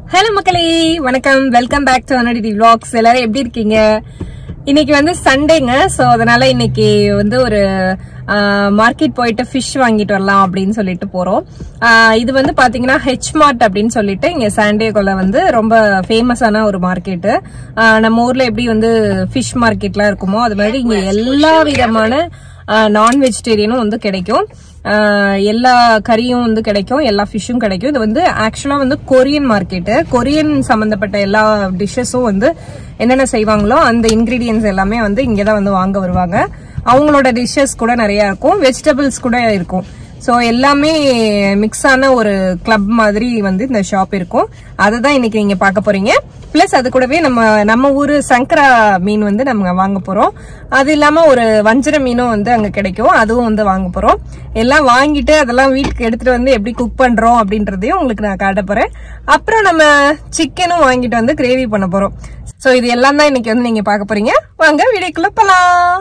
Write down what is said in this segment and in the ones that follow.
hello மக்களே வணக்கம் welcome back to அனடி vlogs எல்லாரும் எப்படி இருக்கீங்க இன்னைக்கு வந்து சண்டேங்க ஸோ அதனால இன்னைக்கு வந்து ஒரு மார்க்கெட் போயிட்டு ஃபிஷ் வாங்கிட்டு வரலாம் அப்படின்னு சொல்லிட்டு போறோம் ஆஹ் இது வந்து பாத்தீங்கன்னா ஹெச் மார்ட் அப்படின்னு சொல்லிட்டு இங்க சாண்டேகோல வந்து ரொம்ப ஃபேமஸான ஒரு மார்க்கெட்டு நம்ம ஊர்ல எப்படி வந்து ஃபிஷ் மார்க்கெட்லாம் இருக்குமோ அது மாதிரி இங்க எல்லா விதமான நான் வெஜிடேரியனும் வந்து கிடைக்கும் ஆஹ் எல்லா கறியும் வந்து கிடைக்கும் எல்லா ஃபிஷ்ஷும் கிடைக்கும் இது வந்து ஆக்சுவலா வந்து கொரியன் மார்க்கெட்டு கொரியன் சம்பந்தப்பட்ட எல்லா டிஷ்ஷஸும் வந்து என்னென்ன செய்வாங்களோ அந்த இன்கிரீடியன்ஸ் எல்லாமே வந்து இங்கே தான் வந்து வாங்க வருவாங்க அவங்களோட டிஷ்ஷஸ் கூட நிறைய இருக்கும் வெஜிடபிள்ஸ் கூட இருக்கும் ஸோ எல்லாமே மிக்ஸ் ஆன ஒரு கிளப் மாதிரி வந்து இந்த ஷாப் இருக்கும் அதை தான் இன்னைக்கு நீங்க பார்க்க போறீங்க பிளஸ் அது கூடவே நம்ம நம்ம ஊரு சங்கரா மீன் வந்து நம்ம வாங்க போறோம் அது இல்லாம ஒரு வஞ்சர மீனும் வந்து அங்க கிடைக்கும் அதுவும் வந்து வாங்க போறோம் எல்லாம் வாங்கிட்டு அதெல்லாம் வீட்டுக்கு எடுத்துட்டு வந்து எப்படி குக் பண்றோம் அப்படின்றதையும் உங்களுக்கு நான் காட்ட போறேன் அப்புறம் நம்ம சிக்கனும் வாங்கிட்டு வந்து கிரேவி பண்ண போறோம் ஸோ இது எல்லாம் தான் இன்னைக்கு வந்து நீங்க பார்க்க போறீங்க வாங்க வீடியோக்குள்ள போலாம்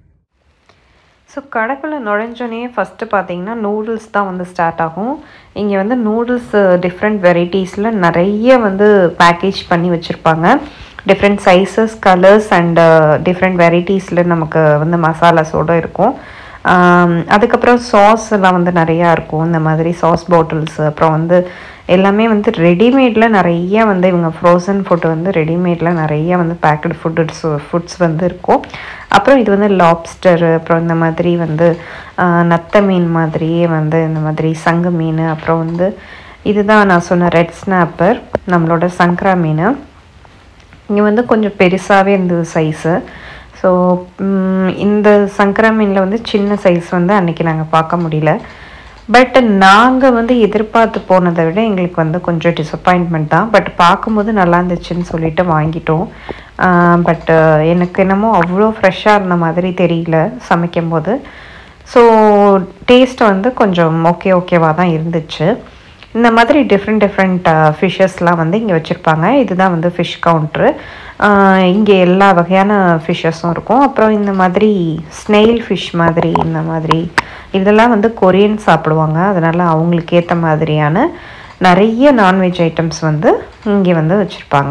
ஸோ கடைக்குள்ளே நுழைஞ்சோன்னே ஃபஸ்ட்டு பார்த்தீங்கன்னா நூடுல்ஸ் தான் வந்து ஸ்டார்ட் ஆகும் இங்கே வந்து நூடுல்ஸ் டிஃப்ரெண்ட் வெரைட்டிஸில் நிறைய வந்து பேக்கேஜ் பண்ணி வச்சுருப்பாங்க different sizes colours and different வெரைட்டிஸில் நமக்கு வந்து மசாலாஸோடு இருக்கும் ஆம், அதுக்கப்புறம் சாஸ் எல்லாம் வந்து நிறையா இருக்கும் இந்த மாதிரி சாஸ் பாட்டில்ஸ் அப்புறம் வந்து எல்லாமே வந்து ரெடிமேடில் நிறைய வந்து இவங்க ஃப்ரோசன் ஃபுட் வந்து ரெடிமேடில் நிறைய வந்து பேக்கடு ஃபுட்ஸ் ஃபுட்ஸ் வந்து இருக்கும் அப்புறம் இது வந்து லாப்ஸ்டர் அப்புறம் இந்த மாதிரி வந்து ஆ, நத்த மீன் மாதிரியே வந்து இந்த மாதிரி சங்கு மீன் அப்புறம் வந்து இதுதான் நான் சொன்ன ரெட் ஸ்னாப்பர் நம்மளோட சங்கரா மீன் இங்கே வந்து கொஞ்சம் பெருசாகவே இருந்தது சைஸு ஸோ இந்த சங்கரா மீனில் வந்து சின்ன சைஸ் வந்து அன்றைக்கி நாங்கள் பார்க்க முடியல பட் நாங்கள் வந்து எதிர்பார்த்து போனதை விட எங்களுக்கு வந்து கொஞ்சம் டிசப்பாயின்மெண்ட் தான் பட் பார்க்கும்போது நல்லா இருந்துச்சுன்னு சொல்லிட்டு வாங்கிட்டோம் பட் எனக்கு என்னமோ அவ்வளோ ஃப்ரெஷ்ஷாக இருந்த மாதிரி தெரியல சமைக்கும் போது ஸோ டேஸ்ட் வந்து கொஞ்சம் ஓகே ஓகேவாக தான் இருந்துச்சு இந்த மாதிரி டிஃப்ரெண்ட் டிஃப்ரெண்ட் ஃபிஷ்ஷஸ்லாம் வந்து இங்கே வச்சுருப்பாங்க இதுதான் வந்து ஃபிஷ் கவுண்ட்ரு இங்கே எல்லா வகையான ஃபிஷ்ஷஸும் இருக்கும் அப்புறம் இந்த மாதிரி ஸ்னெயில் ஃபிஷ் மாதிரி இந்த மாதிரி இதெல்லாம் வந்து கொரியன் சாப்பிடுவாங்க அதனால் அவங்களுக்கு ஏற்ற மாதிரியான நிறைய நான்வெஜ் ஐட்டம்ஸ் வந்து இங்கே வந்து வச்சுருப்பாங்க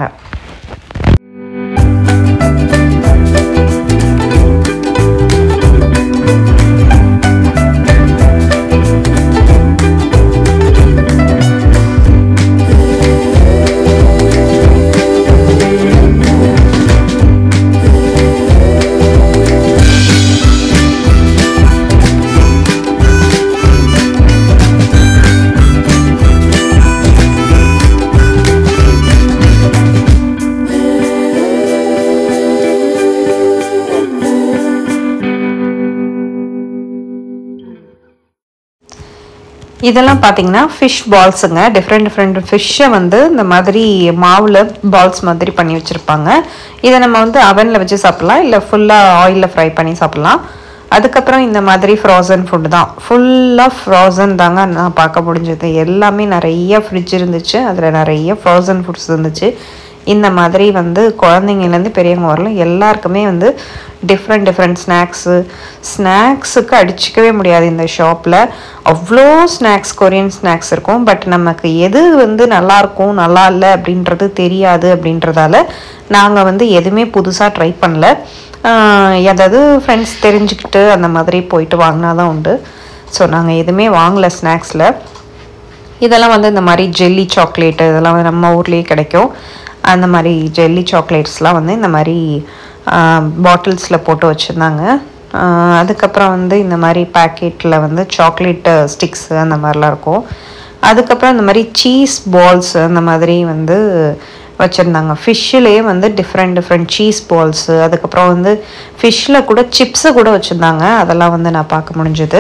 இதெல்லாம் பார்த்தீங்கன்னா ஃபிஷ் பால்ஸுங்க டிஃப்ரெண்ட் டிஃப்ரெண்ட் ஃபிஷ்ஷை வந்து இந்த மாதிரி மாவில் பால்ஸ் மாதிரி பண்ணி வச்சுருப்பாங்க இதை நம்ம வந்து அவனில் வச்சு சாப்பிட்லாம் இல்லை ஃபுல்லாக ஆயிலில் ஃப்ரை பண்ணி சாப்பிட்லாம் அதுக்கப்புறம் இந்த மாதிரி ஃப்ரோசன் ஃபுட் தான் ஃபுல்லாக ஃப்ரோசன் தாங்க நான் பார்க்க முடிஞ்சது எல்லாமே நிறைய ஃப்ரிட்ஜ் இருந்துச்சு அதில் நிறைய ஃப்ரோசன் ஃபுட்ஸ் இருந்துச்சு இந்த மாதிரி வந்து குழந்தைங்கலேருந்து பெரியவங்க வரலாம் எல்லாருக்குமே வந்து டிஃப்ரெண்ட் டிஃப்ரெண்ட் ஸ்நாக்ஸு ஸ்நாக்ஸுக்கு அடிச்சிக்கவே முடியாது இந்த ஷாப்பில் அவ்வளோ ஸ்நாக்ஸ் கொரியன் ஸ்நாக்ஸ் இருக்கும் பட் நமக்கு எது வந்து நல்லாயிருக்கும் நல்லா இல்லை அப்படின்றது தெரியாது அப்படின்றதால நாங்கள் வந்து எதுவுமே புதுசாக ட்ரை பண்ணல ஆஹ் ஏதாவது ஃப்ரெண்ட்ஸ் தெரிஞ்சுக்கிட்டு அந்த மாதிரி போயிட்டு வாங்கினா தான் உண்டு ஸோ நாங்கள் எதுவுமே வாங்கலை ஸ்நாக்ஸில் இதெல்லாம் வந்து இந்த மாதிரி ஜெல்லி சாக்லேட்டு இதெல்லாம் வந்து நம்ம ஊர்லேயே கிடைக்கும் அந்த மாதிரி ஜெல்லி சாக்லேட்ஸ்லாம் வந்து இந்த மாதிரி பாட்டில்ஸில் போட்டு வச்சுருந்தாங்க அதுக்கப்புறம் வந்து இந்த மாதிரி பேக்கெட்டில் வந்து சாக்லேட் ஸ்டிக்ஸ் அந்த மாதிரிலாம் இருக்கும் அதுக்கப்புறம் இந்த மாதிரி சீஸ் பால்ஸ் அந்த மாதிரி வந்து வச்சுருந்தாங்க ஃபிஷ்ஷிலேயே வந்து டிஃப்ரெண்ட் டிஃப்ரெண்ட் சீஸ் பால்ஸு அதுக்கப்புறம் வந்து ஃபிஷ்ஷில் கூட சிப்ஸு கூட வச்சுருந்தாங்க அதெல்லாம் வந்து நான் பார்க்க முடிஞ்சது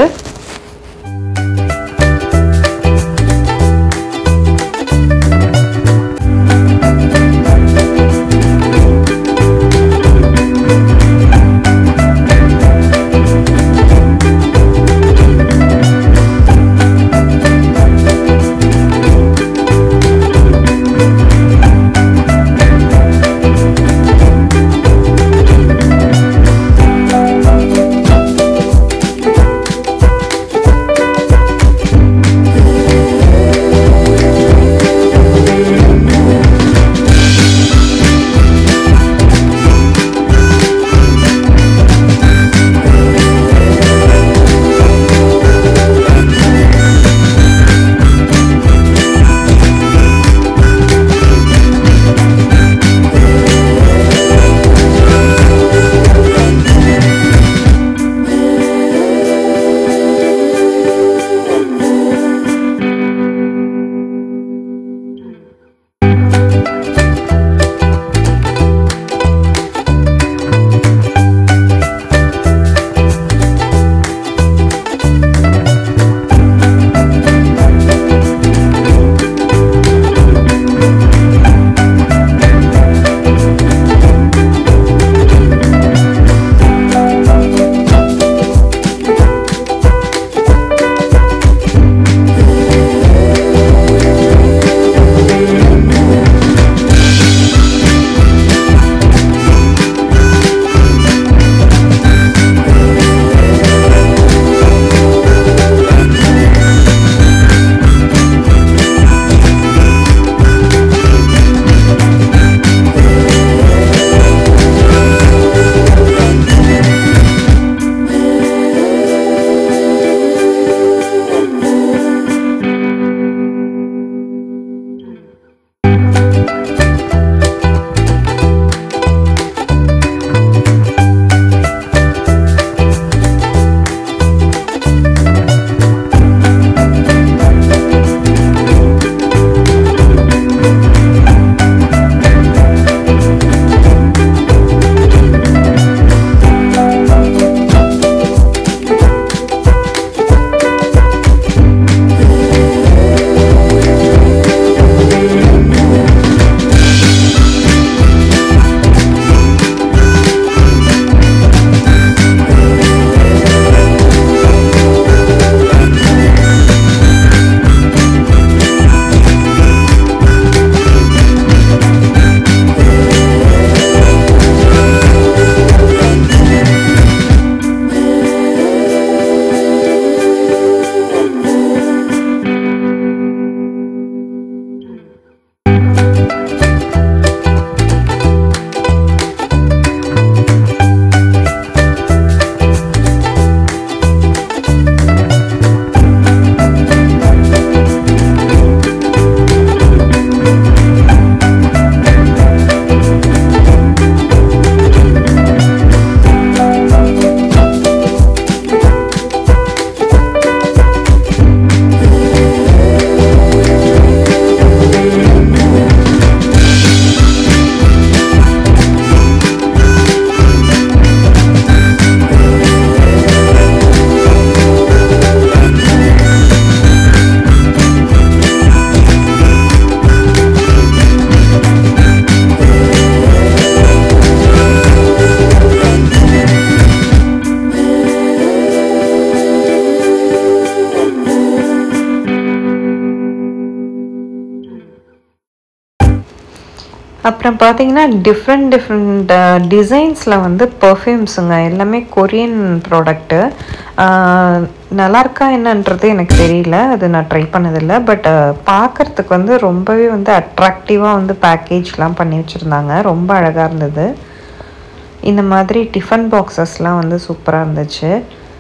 அப்புறம் பார்த்தீங்கன்னா டிஃப்ரெண்ட் டிஃப்ரெண்ட் டிசைன்ஸில் வந்து பர்ஃப்யூம்ஸுங்க எல்லாமே கொரியன் ப்ராடக்ட்டு நல்லா இருக்கா என்னன்றது எனக்கு தெரியல அது நான் ட்ரை பண்ணதில்லை பட் பார்க்குறதுக்கு வந்து ரொம்பவே வந்து அட்ராக்டிவாக வந்து பேக்கேஜ்லாம் பண்ணி வச்சுருந்தாங்க ரொம்ப அழகாக இருந்தது இந்த மாதிரி டிஃபன் பாக்ஸஸ்லாம் வந்து சூப்பராக இருந்துச்சு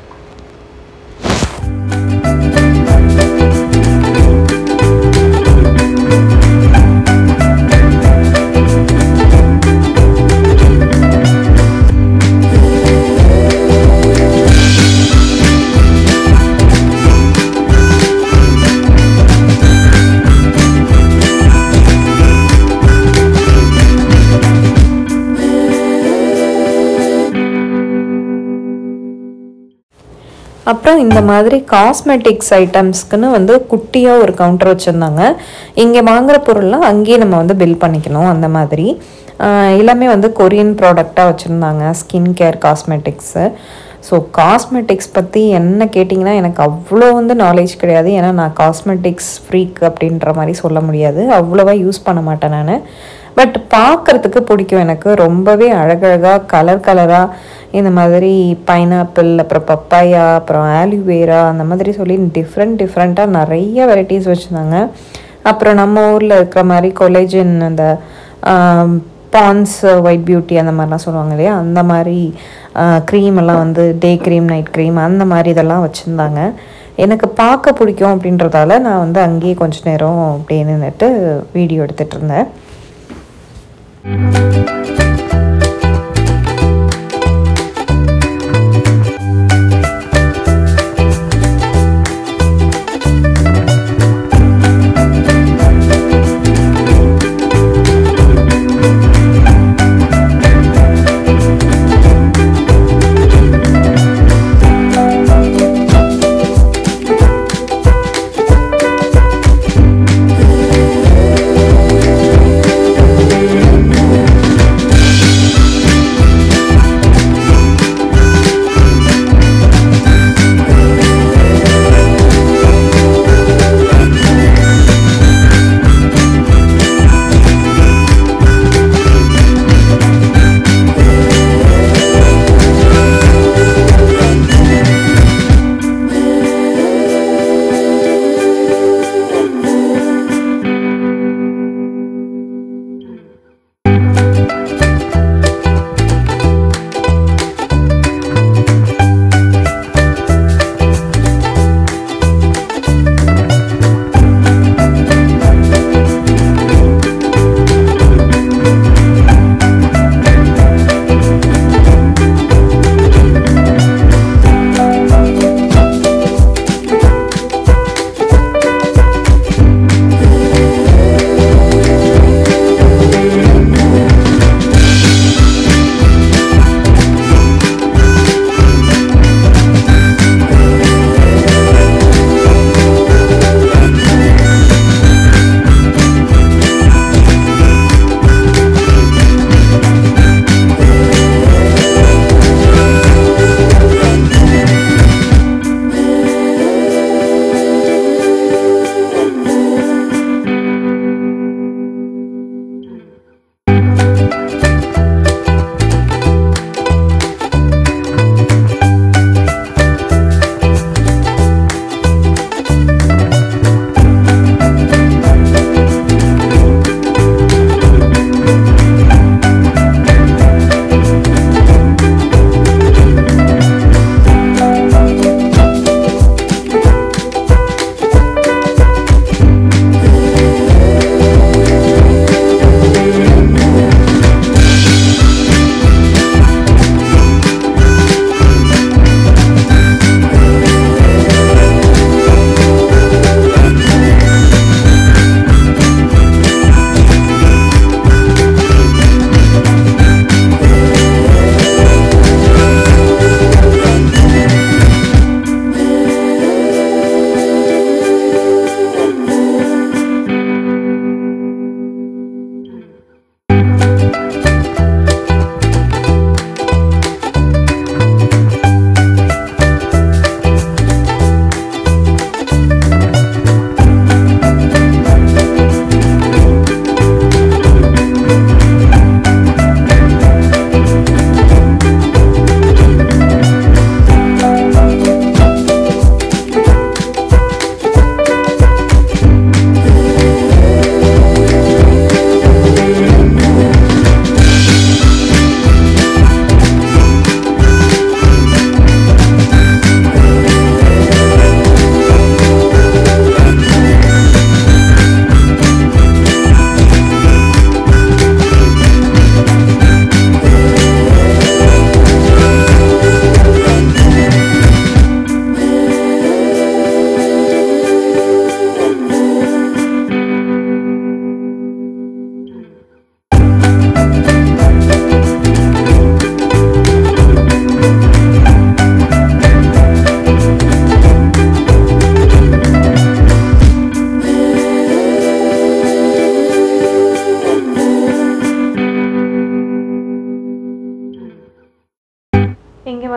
அப்புறம் இந்த மாதிரி காஸ்மெட்டிக்ஸ் ஐட்டம்ஸ்க்குன்னு வந்து குட்டியாக ஒரு கவுண்டர் வச்சுருந்தாங்க இங்கே வாங்குற பொருள்லாம் அங்கேயே நம்ம வந்து பில் பண்ணிக்கணும் அந்த மாதிரி ஆஹ் எல்லாமே வந்து கொரியன் ப்ராடக்டாக வச்சுருந்தாங்க skin care cosmetics so cosmetics பற்றி என்ன கேட்டிங்கன்னா எனக்கு அவ்வளோ வந்து நாலேஜ் கிடையாது ஏன்னா நான் காஸ்மெட்டிக்ஸ் ஃப்ரீக் அப்படின்ற மாதிரி சொல்ல முடியாது அவ்வளோவா யூஸ் பண்ண மாட்டேன் நான் பட் பார்க்கறதுக்கு பிடிக்கும் எனக்கு ரொம்பவே அழகழகாக கலர் கலராக இந்த மாதிரி பைனாப்பிள் அப்புறம் பப்பாயா அப்புறம் ஆலிவேரா அந்த மாதிரி சொல்லி டிஃப்ரெண்ட் டிஃப்ரெண்ட்டாக நிறைய வெரைட்டிஸ் வச்சுருந்தாங்க அப்புறம் நம்ம ஊரில் இருக்கிற மாதிரி கொலேஜன் அந்த பான்ஸ் ஒயிட் பியூட்டி அந்த மாதிரிலாம் சொல்லுவாங்க இல்லையா அந்த மாதிரி க்ரீம் எல்லாம் வந்து டே க்ரீம் நைட் க்ரீம் அந்த மாதிரி இதெல்லாம் வச்சுருந்தாங்க எனக்கு பார்க்க பிடிக்கும் அப்படின்றதால நான் வந்து அங்கேயே கொஞ்ச நேரம் அப்படியே நின்றுட்டு வீடியோ எடுத்துகிட்டு இருந்தேன்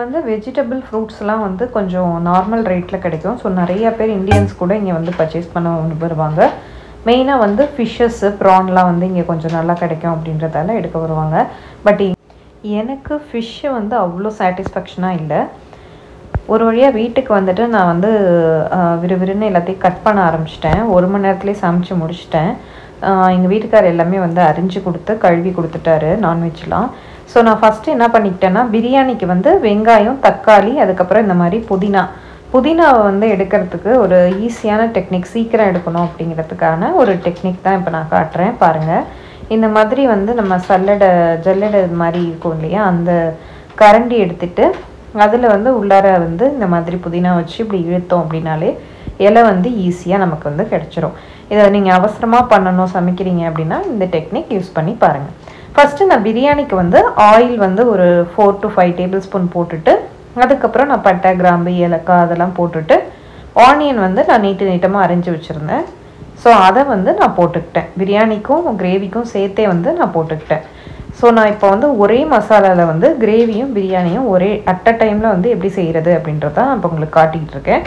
வந்து வெஜிடபிள் ஃப்ரூட்ஸ்லாம் வந்து கொஞ்சம் நார்மல் ரேட்டில் கிடைக்கும் ஸோ நிறைய பேர் இந்தியன்ஸ் கூட இங்கே வந்து பர்ச்சேஸ் பண்ண வருவாங்க மெயினாக வந்து ஃபிஷ்ஷஸ்ஸு ப்ரான்லாம் வந்து இங்கே கொஞ்சம் நல்லா கிடைக்கும் அப்படின்றதால எடுக்க வருவாங்க பட் எனக்கு ஃபிஷ்ஷு வந்து அவ்வளோ சாட்டிஸ்ஃபேக்ஷனாக இல்லை ஒரு வழியாக வீட்டுக்கு வந்துட்டு நான் வந்து ஆஹ், விறுவிறுன்னு எல்லாத்தையும் கட் பண்ண ஆரம்பிச்சிட்டேன் ஒரு மணி நேரத்துலேயே சமைச்சு முடிச்சிட்டேன் எங்கள் வீட்டுக்கார் எல்லாமே வந்து அரிஞ்சு கொடுத்து கழுவி கொடுத்துட்டாரு நான்வெஜ்லாம் ஸோ நான் ஃபஸ்ட்டு என்ன பண்ணிக்கிட்டேன்னா பிரியாணிக்கு வந்து வெங்காயம் தக்காளி அதுக்கப்புறம் இந்த மாதிரி புதினா புதினாவை வந்து எடுக்கிறதுக்கு ஒரு ஈஸியான டெக்னிக் சீக்கிரம் எடுக்கணும் அப்படிங்கிறதுக்கான ஒரு டெக்னிக் தான் இப்போ நான் காட்டுறேன் பாருங்கள் இந்த மாதிரி வந்து நம்ம சல்லடை ஜல்லடை மாதிரி இருக்கும் இல்லையா அந்த கரண்டி எடுத்துட்டு அதில் வந்து உள்ளார வந்து இந்த மாதிரி புதினா வச்சு இப்படி இழுத்தோம் அப்படின்னாலே இலை வந்து ஈஸியாக நமக்கு வந்து கிடச்சிரும் இதை நீங்கள் அவசரமாக பண்ணணும் சமைக்கிறீங்க அப்படின்னா இந்த டெக்னிக் யூஸ் பண்ணி பாருங்கள் ஃபஸ்ட்டு நான் பிரியாணிக்கு வந்து ஆயில் வந்து ஒரு four to five tablespoon போட்டுட்டு அதுக்கப்புறம் நான் பட்டை கிராம்பு ஏலக்காய் அதெல்லாம் போட்டுட்டு ஆனியன் வந்து நான் நீட்டு நீட்டமாக அரைஞ்சி வச்சுருந்தேன் ஸோ அதை வந்து நான் போட்டுக்கிட்டேன் பிரியாணிக்கும் கிரேவிக்கும் சேர்த்தே வந்து நான் போட்டுக்கிட்டேன் ஸோ நான் இப்போ வந்து ஒரே மசாலாவில் வந்து கிரேவியும் பிரியாணியும் ஒரே அட் அ டைமில் வந்து எப்படி செய்கிறது அப்படின்றத நான் இப்போ உங்களுக்கு காட்டிகிட்டு இருக்கேன்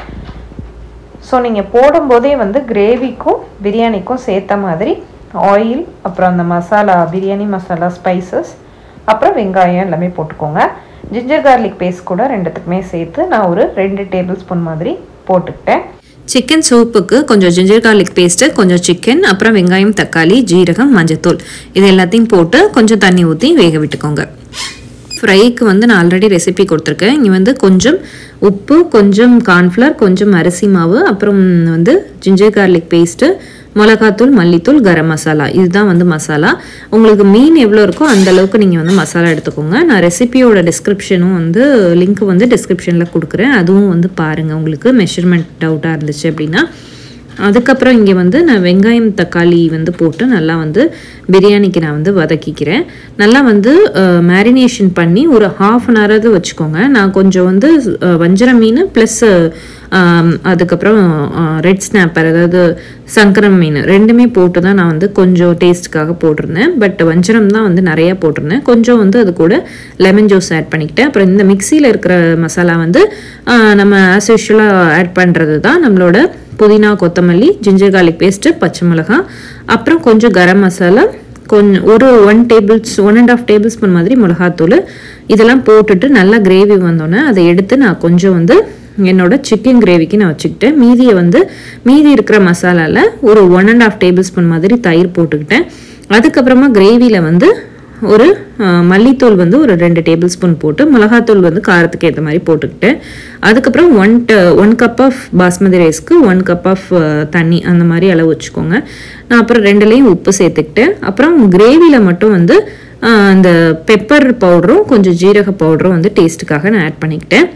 ஸோ நீங்கள் போடும்போதே வந்து கிரேவிக்கும் பிரியாணிக்கும் சேர்த்த மாதிரி ஆயில் அப்புறம் அந்த மசாலா பிரியாணி மசாலா ஸ்பைசஸ் அப்புறம் வெங்காயம் எல்லாமே போட்டுக்கோங்க ஜிஞ்சர் கார்லிக் பேஸ்ட் கூட ரெண்டுத்துக்குமே சேர்த்து நான் ஒரு ரெண்டு டேபிள் ஸ்பூன் மாதிரி போட்டுக்கிட்டேன் சிக்கன் சூப்புக்கு கொஞ்சம் ஜிஞ்சர் கார்லிக் பேஸ்ட்டு கொஞ்சம் சிக்கன் அப்புறம் வெங்காயம் தக்காளி ஜீரகம் மஞ்சத்தூள் இது எல்லாத்தையும் போட்டு கொஞ்சம் தண்ணி ஊற்றி வேக விட்டுக்கோங்க ஃப்ரைக்கு வந்து நான் ஆல்ரெடி ரெசிபி கொடுத்துருக்கேன் இங்கே வந்து கொஞ்சம் உப்பு கொஞ்சம் கார்ன்ஃப்ளவர் கொஞ்சம் அரிசி மாவு அப்புறம் வந்து ஜிஞ்சர் கார்லிக் பேஸ்ட்டு மிளகாத்தூள் மல்லித்தூள் கரம் மசாலா இதுதான் வந்து மசாலா உங்களுக்கு மீன் எவ்வளோ இருக்கோ அந்த அளவுக்கு நீங்கள் வந்து மசாலா எடுத்துக்கோங்க நான் ரெசிபியோட டிஸ்கிரிப்ஷனும் வந்து லிங்க் வந்து டிஸ்கிரிப்ஷனில் கொடுக்குறேன் அதுவும் வந்து பாருங்கள் உங்களுக்கு மெஷர்மெண்ட் டவுட்டாக இருந்துச்சு அப்படின்னா அதுக்கப்புறம் இங்கே வந்து நான் வெங்காயம் தக்காளி வந்து போட்டு நல்லா வந்து பிரியாணிக்கு நான் வந்து வதக்கிக்கிறேன் நல்லா வந்து மேரினேஷன் பண்ணி ஒரு ஹாஃப் அன் ஹவராவது வச்சுக்கோங்க நான் கொஞ்சம் வந்து அஹ், வஞ்சர மீன் ப்ளஸ் அதுக்கப்புறம் ரெட் ஸ்னாப்பர் அதாவது சங்கரம் மீன் ரெண்டுமே போட்டு தான் நான் வந்து கொஞ்சம் டேஸ்ட்டுக்காக போட்டிருந்தேன் பட் வஞ்சரம் தான் வந்து நிறையா போட்டிருந்தேன் கொஞ்சம் வந்து அது கூட லெமன் ஜூஸ் ஆட் பண்ணிக்கிட்டேன் அப்புறம் இந்த மிக்சியில் இருக்கிற மசாலா வந்து ஆஹ், நம்ம ஆஸ் யூஷுவலாக ஆட் பண்ணுறது தான் நம்மளோட புதினா கொத்தமல்லி ஜிஞ்சர் garlic பேஸ்ட்டு பச்சை மிளகாய் அப்புறம் கொஞ்சம் கரம் மசாலா கொஞ்சம் ஒரு one tables one and half tablespoon மாதிரி மிளகாத்தூள் இதெல்லாம் போட்டுட்டு நல்லா கிரேவி வந்தோன்னே அதை எடுத்து நான் கொஞ்சம் வந்து என்னோட சிக்கன் கிரேவிக்கு நான் வச்சுக்கிட்டேன் மீதியை வந்து மீதி இருக்கிற மசாலாவில் ஒரு one and half tablespoon மாதிரி தயிர் போட்டுக்கிட்டேன் அதுக்கப்புறமா கிரேவியில் வந்து ஒரு அஹ், மல்லித்தூள் வந்து ஒரு ரெண்டு டேபிள் ஸ்பூன் போட்டு மிளகாத்தூள் வந்து காரத்துக்கு ஏற்ற மாதிரி போட்டுக்கிட்டேன் அதுக்கப்புறம் one one cup of basmati ரைஸ்க்கு ஒன் கப் ஆஃப் தண்ணி அந்த மாதிரி அளவு வச்சுக்கோங்க நான் அப்புறம் ரெண்டுலேயும் உப்பு சேர்த்துக்கிட்டேன் அப்புறம் கிரேவியில் மட்டும் வந்து அஹ், அந்த பெப்பர் பவுடரும் கொஞ்சம் ஜீரக பவுடரும் வந்து டேஸ்ட்டுக்காக நான் ஆட் பண்ணிக்கிட்டேன்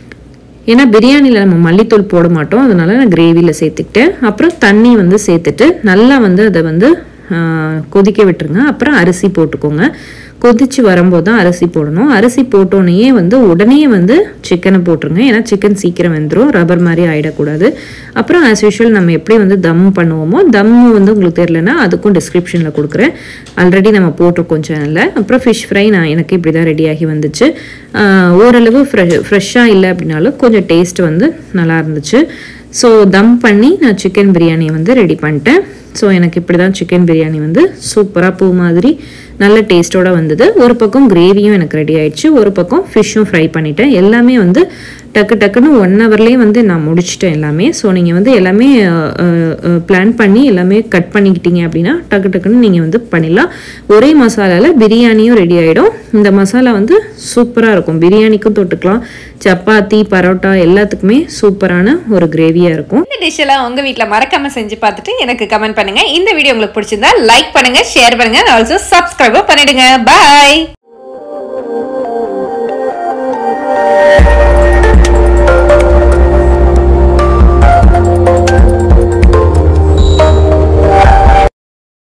ஏன்னா பிரியாணியில் நம்ம மல்லித்தூள் போட மாட்டோம் அதனால நான் கிரேவியில் சேர்த்துக்கிட்டேன் அப்புறம் தண்ணி வந்து சேர்த்துட்டு நல்லா வந்து அதை வந்து ஆ, கொதிக்க விட்டுருங்க அப்புறம் அரிசி போட்டுக்கோங்க கொதிச்சு வரும்போது தான் அரிசி போடணும் அரிசி போட்டோன்னே வந்து உடனே வந்து சிக்கனை போட்டுருங்க ஏன்னா சிக்கன் சீக்கிரம் வெந்துடும் ரப்பர் மாதிரி ஆகிடக்கூடாது அப்புறம் ஆஸ் யூஷுவல் நம்ம எப்படி வந்து தம் பண்ணுவோமோ தம் வந்து உங்களுக்கு தெரியலனா அதுக்கும் டிஸ்கிரிப்ஷனில் கொடுக்குறேன் ஆல்ரெடி நம்ம போட்டிருக்கோம் சேனலில் அப்புறம் ஃபிஷ் ஃப்ரை நான் எனக்கு இப்படி தான் ரெடியாகி வந்துச்சு ஆஹ் ஓரளவு ஃப்ரெஷ் ஃப்ரெஷ்ஷாக இல்லை அப்படின்னாலும் கொஞ்சம் டேஸ்ட் வந்து நல்லா இருந்துச்சு ஸோ தம் பண்ணி நான் சிக்கன் பிரியாணியை வந்து ரெடி பண்ணிட்டேன் ஸோ எனக்கு இப்படி தான் சிக்கன் பிரியாணி வந்து சூப்பராக பூ மாதிரி நல்ல டேஸ்ட்டோட வந்தது ஒரு பக்கம் கிரேவியும் எனக்கு ரெடி ஆயிடுச்சு ஒரு பக்கம் ஃபிஷ்ஷும் ஃப்ரை பண்ணிட்டேன் எல்லாமே வந்து டக்கு டக்குன்னு ஒன் ஹவர்லேயே வந்து நான் முடிச்சிட்டேன் எல்லாமே ஸோ நீங்கள் வந்து எல்லாமே பிளான் பண்ணி எல்லாமே கட் பண்ணிக்கிட்டீங்க அப்படின்னா டக்கு டக்குன்னு நீங்கள் வந்து பண்ணிடலாம் ஒரே மசாலாவில் பிரியாணியும் ரெடி ஆகிடும் இந்த மசாலா வந்து சூப்பராக இருக்கும் பிரியாணிக்கும் தொட்டுக்கலாம் சப்பாத்தி பரோட்டா எல்லாத்துக்குமே சூப்பரான ஒரு கிரேவியாக இருக்கும் இந்த டிஷ் எல்லாம் உங்க வீட்ல மறக்காம செஞ்சு பார்த்துட்டு எனக்கு கமெண்ட் பண்ணுங்க இந்த வீடியோ உங்களுக்கு பிடிச்சிருந்தா லைக் பண்ணுங்க ஷேர் பண்ணுங்க ஆல்சோ சப்ஸ்கிரைபும் பண்ணிடுங்க பாய்